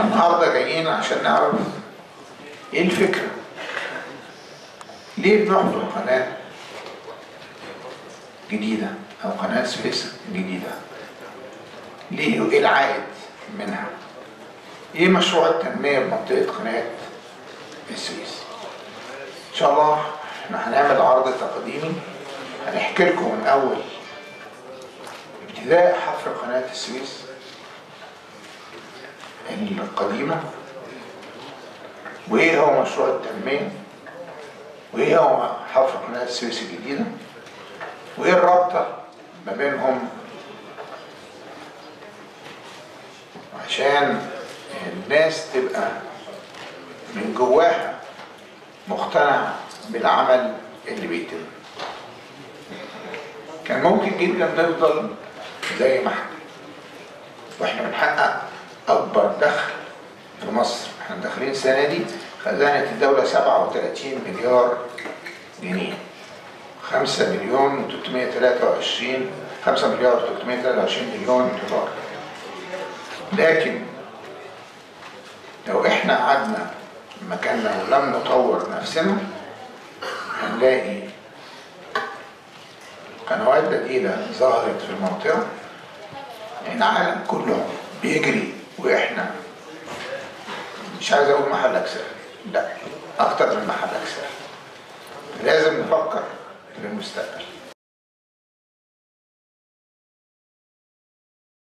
النهارده جايين عشان نعرف ايه الفكرة ليه بنحفر قناة جديدة أو قناة سويس جديدة ليه وإيه العائد منها إيه مشروع التنمية بمنطقة قناة السويس إن شاء الله احنا هنعمل عرض تقديمي هنحكي لكم من أول ابتداء حفر قناة السويس القديمة وإيه هو مشروع التنمية وإيه هو حفر قناة السويس الجديدة وإيه الرابطة ما بينهم عشان الناس تبقى من جواها مقتنعة بالعمل اللي بيتم كان ممكن جدا نفضل زي ما احنا واحنا بنحقق اكبر دخل في مصر احنا داخلين السنه دي خزانه الدوله 37 مليار جنيه 5 مليون و 323 5 مليار و 323 مليون دولار لكن لو احنا قعدنا مكاننا ولم نطور نفسنا هنلاقي قنوات بديلة ظهرت في المنطقة العالم كله بيجري واحنا مش عايز اقول محلك سر لا اكتر من محلك سر لازم نفكر للمستقبل